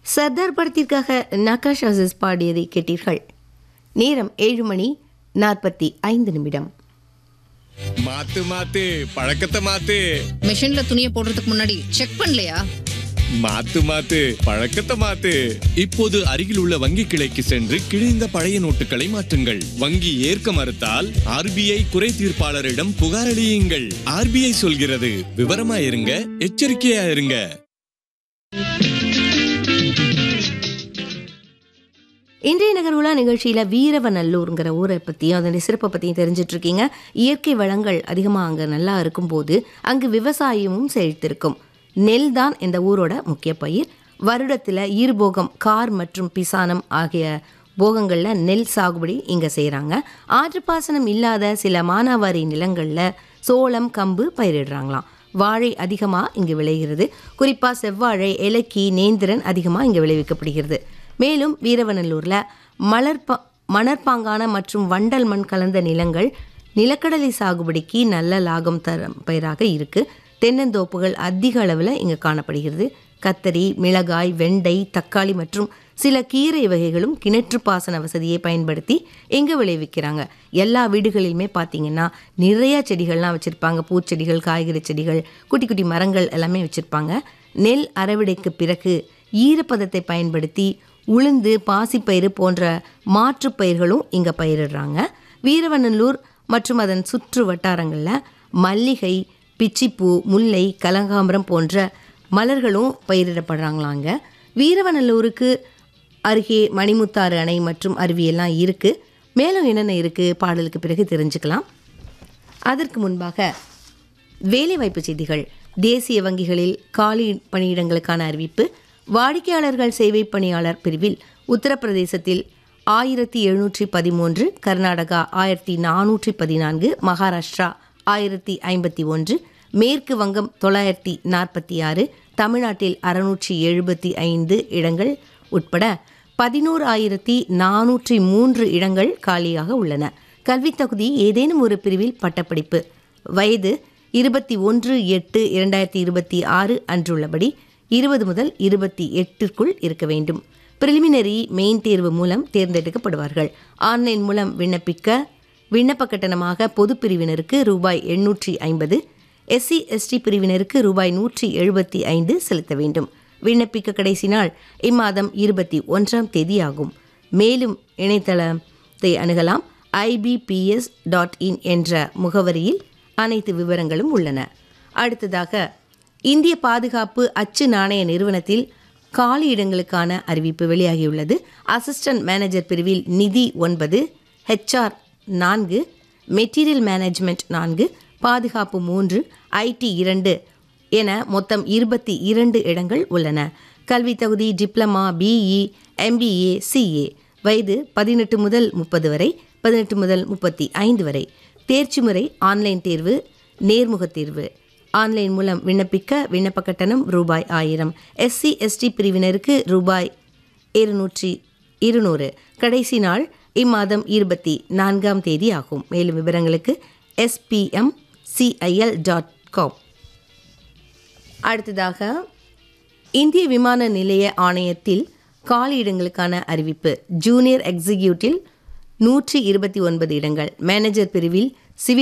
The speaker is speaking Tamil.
சர்தார் படத்திற்காக நகாஷ் அசிஸ் பாடியதை கேட்டீர்கள் நேரம் ஏழு மணி நாற்பத்தி ஐந்து நிமிடம் மாத்து மாத்து பழக்கத்தை மாத்து மிஷின்ல துணியை போடுறதுக்கு முன்னாடி செக் பண்ணலையா மாத்து மாத்து பழக்கத்தை மாத்து இப்போது அருகில் உள்ள வங்கி கிளைக்கு சென்று கிழிந்த பழைய நோட்டுகளை மாற்றுங்கள் வங்கி ஏற்க மறுத்தால் ஆர்பிஐ குறை தீர்ப்பாளரிடம் புகாரளியுங்கள் ஆர்பிஐ சொல்கிறது விவரமா இருங்க எச்சரிக்கையா இருங்க இன்றைய நகர்வுலா நிகழ்ச்சியில் வீரவநல்லூருங்கிற ஊரை பற்றியும் அதனுடைய சிறப்பை பற்றியும் தெரிஞ்சிட்டு இருக்கீங்க இயற்கை வளங்கள் அதிகமாக அங்கே நல்லா இருக்கும்போது அங்கு விவசாயமும் செழித்திருக்கும் நெல் தான் இந்த ஊரோட முக்கிய பயிர் வருடத்தில் ஈர்போகம் கார் மற்றும் பிசானம் ஆகிய போகங்களில் நெல் சாகுபடி இங்கே செய்கிறாங்க ஆற்றுப்பாசனம் இல்லாத சில மானாவாரி நிலங்களில் சோளம் கம்பு பயிரிடுறாங்களாம் வாழை அதிகமாக இங்கு விளைகிறது குறிப்பாக செவ்வாழை இலக்கி நேந்திரன் அதிகமாக இங்கே விளைவிக்கப்படுகிறது மேலும் வீரவநல்லூரில் மலர்பா மணற்பாங்கான மற்றும் வண்டல் மண் கலந்த நிலங்கள் நிலக்கடலை சாகுபடிக்கு நல்ல லாபம் தரும் பயிராக இருக்குது தென்னந்தோப்புகள் அதிக அளவில் இங்கே காணப்படுகிறது கத்தரி மிளகாய் வெண்டை தக்காளி மற்றும் சில கீரை வகைகளும் கிணற்று பாசன வசதியை பயன்படுத்தி இங்கே விளைவிக்கிறாங்க எல்லா வீடுகளிலுமே பார்த்தீங்கன்னா நிறைய செடிகள்லாம் வச்சுருப்பாங்க பூச்செடிகள் காய்கறி செடிகள் குட்டி குட்டி மரங்கள் எல்லாமே வச்சுருப்பாங்க நெல் அறுவடைக்கு பிறகு ஈரப்பதத்தை பயன்படுத்தி உளுந்து பாசிப்பயிறு போன்ற மாற்றுப் பயிர்களும் இங்கே பயிரிடுறாங்க வீரவநல்லூர் மற்றும் அதன் சுற்று வட்டாரங்களில் மல்லிகை பிச்சிப்பூ முல்லை கலங்காம்பரம் போன்ற மலர்களும் பயிரிடப்படுறாங்களாங்க வீரவநல்லூருக்கு அருகே மணிமுத்தாறு அணை மற்றும் அருவியெல்லாம் இருக்குது மேலும் என்னென்ன இருக்குது பாடலுக்கு பிறகு தெரிஞ்சுக்கலாம் அதற்கு முன்பாக வேலைவாய்ப்பு செய்திகள் தேசிய வங்கிகளில் காலி பணியிடங்களுக்கான அறிவிப்பு வாடிக்கையாளர்கள் சேவை பணியாளர் பிரிவில் உத்தரப்பிரதேசத்தில் ஆயிரத்தி எழுநூற்றி பதிமூன்று கர்நாடகா ஆயிரத்தி நானூற்றி பதினான்கு மகாராஷ்டிரா ஆயிரத்தி ஐம்பத்தி ஒன்று மேற்கு வங்கம் தொள்ளாயிரத்தி நாற்பத்தி ஆறு தமிழ்நாட்டில் அறுநூற்றி எழுபத்தி ஐந்து இடங்கள் உட்பட பதினோரு ஆயிரத்தி நானூற்றி மூன்று இடங்கள் காலியாக உள்ளன கல்வித் தகுதி ஏதேனும் ஒரு பிரிவில் பட்டப்படிப்பு வயது இருபத்தி ஒன்று எட்டு இரண்டாயிரத்தி இருபத்தி ஆறு அன்றுள்ளபடி இருபது முதல் இருபத்தி எட்டிற்குள் இருக்க வேண்டும் பிரிலிமினரி மெயின் தேர்வு மூலம் தேர்ந்தெடுக்கப்படுவார்கள் ஆன்லைன் மூலம் விண்ணப்பிக்க விண்ணப்ப கட்டணமாக பொது பிரிவினருக்கு ரூபாய் எண்ணூற்றி ஐம்பது எஸ்சி எஸ்டி பிரிவினருக்கு ரூபாய் நூற்றி எழுபத்தி ஐந்து செலுத்த வேண்டும் விண்ணப்பிக்க கடைசி நாள் இம்மாதம் இருபத்தி ஒன்றாம் தேதி ஆகும் மேலும் இணையதளத்தை அணுகலாம் ஐபிபிஎஸ் டாட் இன் என்ற முகவரியில் அனைத்து விவரங்களும் உள்ளன அடுத்ததாக இந்திய பாதுகாப்பு அச்சு நாணய நிறுவனத்தில் காலி இடங்களுக்கான அறிவிப்பு வெளியாகியுள்ளது அசிஸ்டன்ட் மேனேஜர் பிரிவில் நிதி ஒன்பது ஹெச்ஆர் நான்கு மெட்டீரியல் மேனேஜ்மெண்ட் நான்கு பாதுகாப்பு மூன்று ஐடி இரண்டு என மொத்தம் இருபத்தி இரண்டு இடங்கள் உள்ளன கல்வி தகுதி டிப்ளமா பிஇ எம்பிஏ சிஏ வயது பதினெட்டு முதல் முப்பது வரை பதினெட்டு முதல் முப்பத்தி ஐந்து வரை தேர்ச்சி முறை ஆன்லைன் தேர்வு நேர்முகத் தேர்வு ஆன்லைன் மூலம் விண்ணப்பிக்க விண்ணப்ப கட்டணம் ரூபாய் ஆயிரம் எஸ்சி எஸ்டி பிரிவினருக்கு ரூபாய் இருநூற்றி இருநூறு கடைசி நாள் இம்மாதம் இருபத்தி நான்காம் தேதி ஆகும் மேலும் விவரங்களுக்கு எஸ்பிஎம் சிஐஎல் டாட் காம் அடுத்ததாக இந்திய விமான நிலைய ஆணையத்தில் காலியிடங்களுக்கான அறிவிப்பு ஜூனியர் எக்ஸிக்யூட்டிவ் நூற்றி இருபத்தி ஒன்பது இடங்கள் மேனேஜர் பிரிவில்